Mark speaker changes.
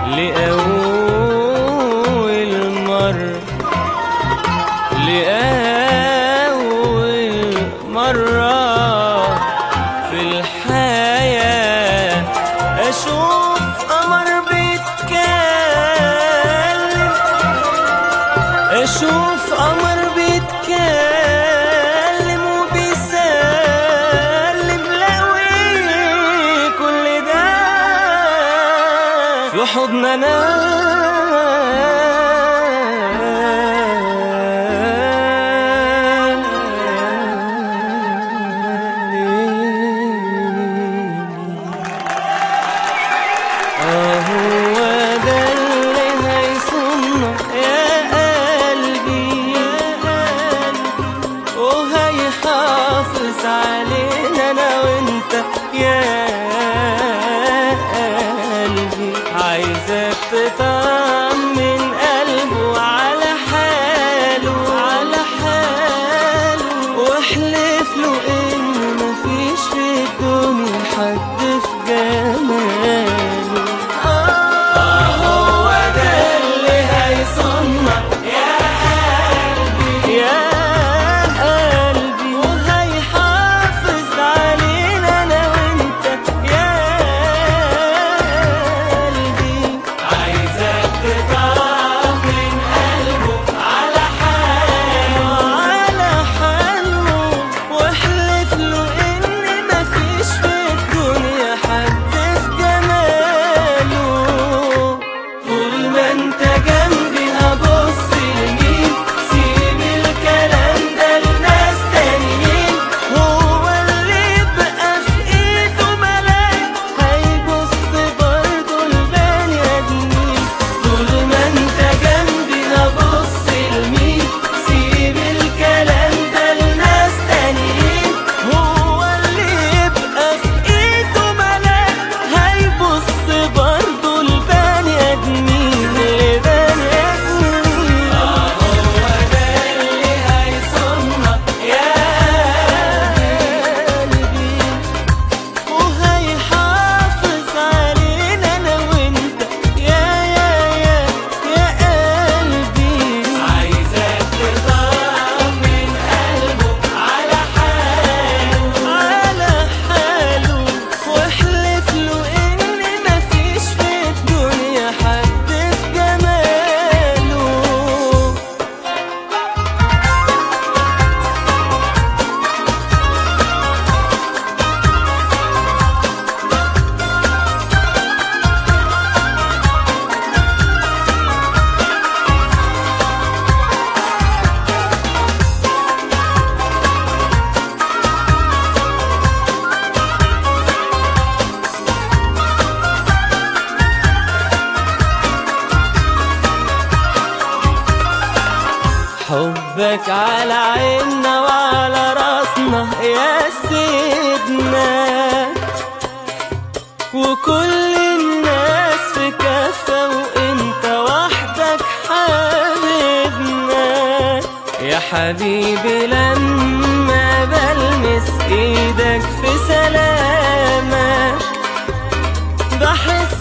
Speaker 1: لأول مرة لأول مرة في الحياة أشوف قمر بيتكلم أشوف قمر بيتكلم وبيسلم لوي كل ده في حضننا آه هو ده اللي هيصنع يا قلبي يا قلبي وهيحافظ علينا انا وانت يا قلبي عايزك تطمن قلبه على حاله على حاله واحلف له ان مفيش في الدنيا حد في جماله آه هو ده اللي هيصنع يا قلبي يا قلبي وهيحافظ علينا انا وانت يا قلبي عايزك تطمن قلبه على حاله على حاله واحلف له ان مفيش في الدنيا حد في جماله طول ما انت جنبي هبص يمين سيب الكلام ده لناس تانيين هو اللي بقى في ايده ملاك هيبص برضه البني ادمين طول ما انت جنبي هبص يمين سيب الكلام ده لناس تانيين هو اللي يبقى في ايده ملاك هيبص برضه البني ادمين لبني ادمين اه هو ده اللي هيصنع يا قلبي وهيحافظ علينا انا وانت يا يا يا يا قلبي عايزك تطمن قلبه على حاله على حاله واحلف له ان مفيش في الدنيا حد في جماله حبك على عيننا وعلى راسنا يا سيدنا وكل الناس في كفة وانت وحدك حبيبنا يا حبيبي لما بلمس ايدك في سلامك بحس